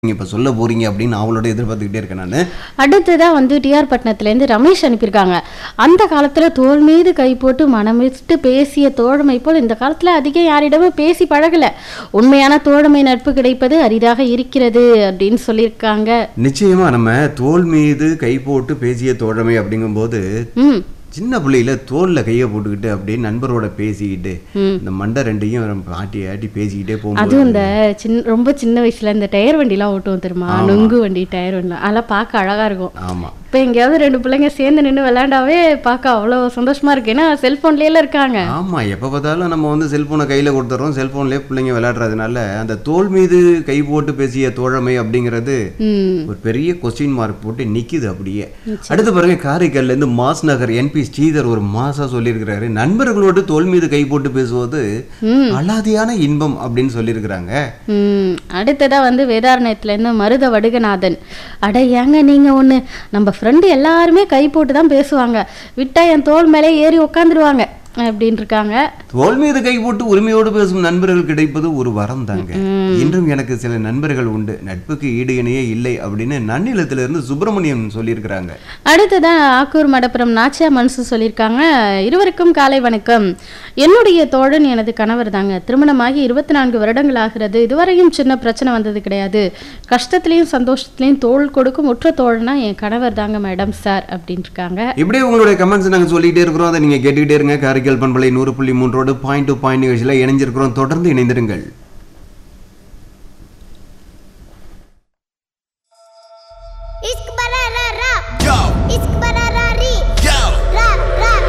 நீங்க இப்ப சொல்ல போறீங்க அப்படின்னு அவளோட எதிர்பார்த்துக்கிட்டே இருக்கேன் நான் அடுத்ததாக வந்து டிஆர் பட்டினத்துலேருந்து ரமேஷ் அனுப்பியிருக்காங்க அந்த காலத்தில் தோள் மீது கை போட்டு மனமிட்டு பேசிய தோழமை போல் இந்த காலத்தில் அதிகம் யாரிடமும் பேசி பழகல உண்மையான தோழமை நட்பு கிடைப்பது அரிதாக இருக்கிறது அப்படின்னு சொல்லியிருக்காங்க நிச்சயமா நம்ம தோல் மீது கை போட்டு பேசிய தோழமை அப்படிங்கும்போது ம் சின்ன பிள்ளையில தோல்ல கையை போட்டுக்கிட்டு அப்படியே நண்பரோட பேசிக்கிட்டு ம். இந்த மண்டை ரெண்டையும் ஆட்டி ஆட்டி பேசிக்கிட்டே போகும்போது அதுவும் இந்த சின்ன ரொம்ப சின்ன வயசுல இந்த டயர் வண்டிலாம் ஓட்டுவோம் தெரியுமா நுங்கு வண்டி டயர் வண்டி அதெல்லாம் பார்க்க அழகா இருக்கும் ஆமா இப்போ எங்கேயாவது ரெண்டு பிள்ளைங்க சேர்ந்து நின்று விளையாண்டாவே பார்க்க அவ்வளோ சந்தோஷமா இருக்கு ஏன்னா செல்போன்லேயே இருக்காங்க ஆமா எப்ப பார்த்தாலும் நம்ம வந்து செல்போனை கையில கொடுத்துறோம் செல்போன்லயே பிள்ளைங்க விளையாடுறதுனால அந்த தோல் மீது கை போட்டு பேசிய தோழமை அப்படிங்கிறது ம் ஒரு பெரிய கொஸ்டின் மார்க் போட்டு நிக்குது அப்படியே அடுத்து பாருங்க காரைக்கால்ல இருந்து மாஸ் நகர் என்பி ஸ்ரீதர் ஒரு மாசா சொல்லியிருக்கிறாரு நண்பர்களோடு தோல் மீது கை போட்டு பேசுவது அலாதியான இன்பம் அப்படின்னு சொல்லியிருக்கிறாங்க ம் அடுத்ததா வந்து வேதாரண்யத்துலேருந்து மருத வடுகநாதன் அட ஏங்க நீங்க ஒண்ணு நம்ம ஃப்ரெண்டு எல்லாருமே கை போட்டு தான் பேசுவாங்க விட்டா என் தோள் மேலே ஏறி உக்காந்துருவாங்க அப்படின்னு இருக்காங்க தோல் மீது கை போட்டு உரிமையோடு பேசும் நண்பர்கள் கிடைப்பது ஒரு வரம் தாங்க இன்றும் எனக்கு சில நண்பர்கள் உண்டு நட்புக்கு ஈடு இணையே இல்லை அப்படின்னு நன்னிலத்திலிருந்து சுப்பிரமணியன் சொல்லியிருக்கிறாங்க அடுத்ததா ஆக்கூர் மடப்புறம் நாச்சியா மனசு சொல்லியிருக்காங்க இருவருக்கும் காலை வணக்கம் என்னுடைய தோழன் எனது கணவர் தாங்க திருமணமாகி இருபத்தி நான்கு வருடங்கள் ஆகிறது இதுவரையும் சின்ன பிரச்சனை வந்தது கிடையாது கஷ்டத்துலேயும் சந்தோஷத்துலேயும் தோள் கொடுக்கும் உற்ற தோழனா என் கணவர் தாங்க மேடம் சார் அப்படின்னு இருக்காங்க இப்படியே உங்களுடைய கமெண்ட்ஸ் நாங்க சொல்லிட்டே இருக்கிறோம் அதை நீங்க கேட்டுக்கிட்டே இருங்க காரைக்கால் பண்பலை நூறு புள்ளி மூன்றோடு பாயிண்ட் டு பாயிண்ட் நிகழ்ச்சியில் இணைஞ்சிருக்கிறோம் தொடர்ந்து இணைந்திருங்கள்